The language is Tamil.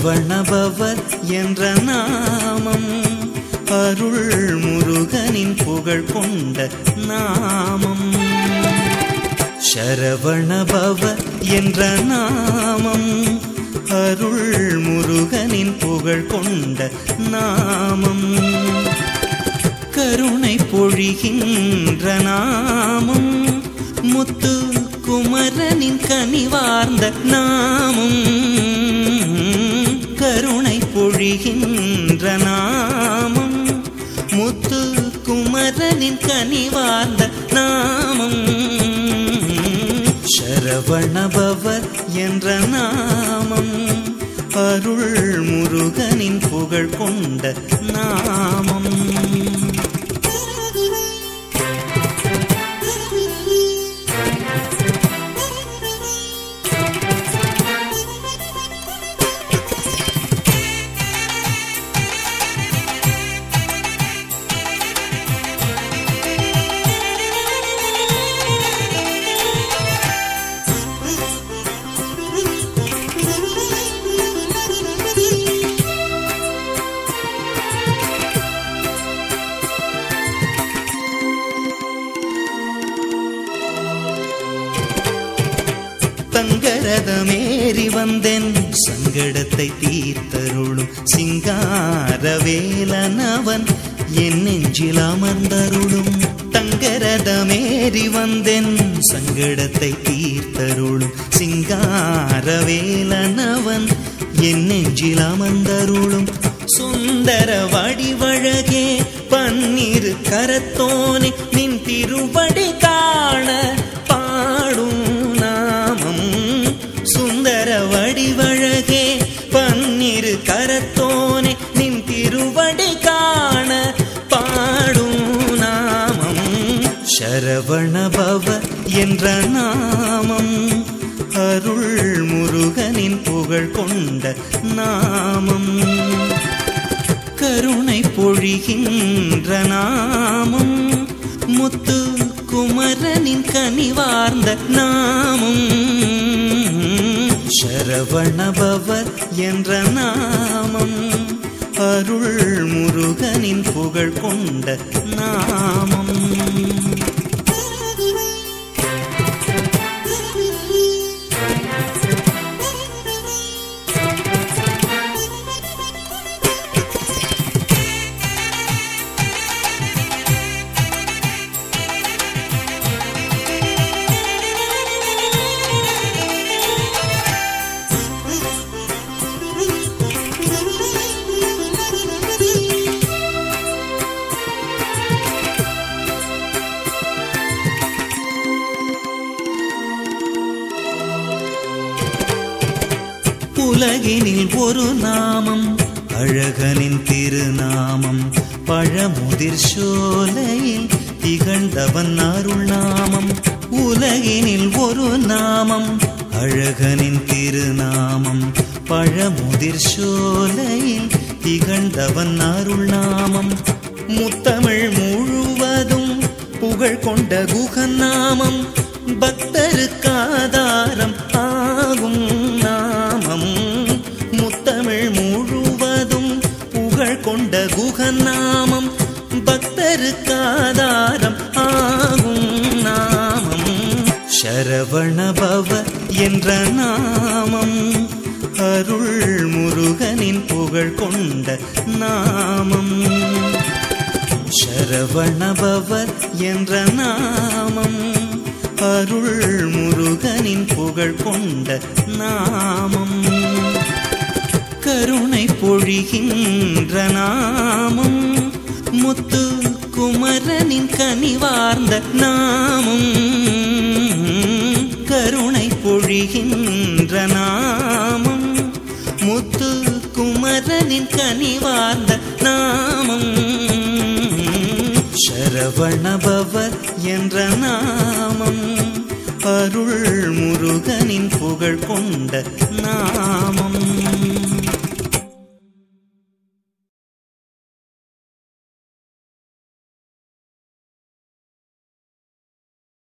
சரவணபவர் என்ற நாமம் அருள் முருகனின் புகழ் கொண்ட நாமம் சரவணபவ என்ற நாமம் அருள் முருகனின் புகழ் கொண்ட நாமம் கருணை பொழிகின்ற நாமம் முத்து குமரனின் கனிவார்ந்த நாமம் கருணை பொழிகின்ற நாமம் முத்து குமரனின் கனிவார்ந்த நாமம் சரவணபவர் என்ற நாமம் அருள் முருகனின் புகழ் கொண்ட நாமம் தங்கரதமேறி வந்தேன் சங்கடத்தை தீர்த்தருளும் சிங்காரவேலனவன் என் நெஞ்சில் அமர்ந்தருளும் தங்கரதமேறி வந்தேன் சங்கடத்தை தீர்த்தருளும் சிங்காரவேலனவன் என் நெஞ்சில் அமர்ந்தருளும் சுந்தர வடிவழகே பன்னிரு கரத்தோனே நின் திருவடி காண பாடும் நாமம் சுந்தர வடிவழகே பன்னிரு கரத்தோனே நின் திருவடி காண பாடும் நாமம் சரவணபவ என்ற நாமம் அருள் முருகனின் புகழ் கொண்ட நாமம் கருணை பொழிகின்ற நாமம் முத்து குமரனின் கனிவார்ந்த நாமம் சரவணபவர் என்ற நாமம் அருள் முருகனின் புகழ் கொண்ட நாமம் உலகினில் ஒரு நாமம் அழகனின் திருநாமம் பழமுதிர் சோலையில் திகழ்ந்தவன் அருள் நாமம் உலகினில் ஒரு நாமம் அழகனின் திருநாமம் பழமுதிர் சோலையில் திகழ்ந்தவன் அருள் நாமம் முத்தமிழ் முழுவதும் புகழ் கொண்ட குகன் நாமம் பக்தருக்காதாரம் ஆகும் நாமம் முத்தமிழ் முழுவதும் புகழ் கொண்ட குகன் நாமம் பக்தருக்காதாரம் ஆகும் நாமம் சரவணபவ என்ற நாமம் அருள் முருகனின் புகழ் கொண்ட நாமம் சரவணபவர் என்ற நாமம் அருள் முருகனின் புகழ் கொண்ட நாமம் கருணை பொழிகின்ற நாமம் முத்து குமரனின் கனிவார்ந்த நாமம் கருணை பொழிகின்ற நாமம் முத்து குமரனின் கனிவார்ந்த நாமம் சரவணபவர் என்ற நாமம் அருள் முருகனின் புகழ் கொண்ட நாமம்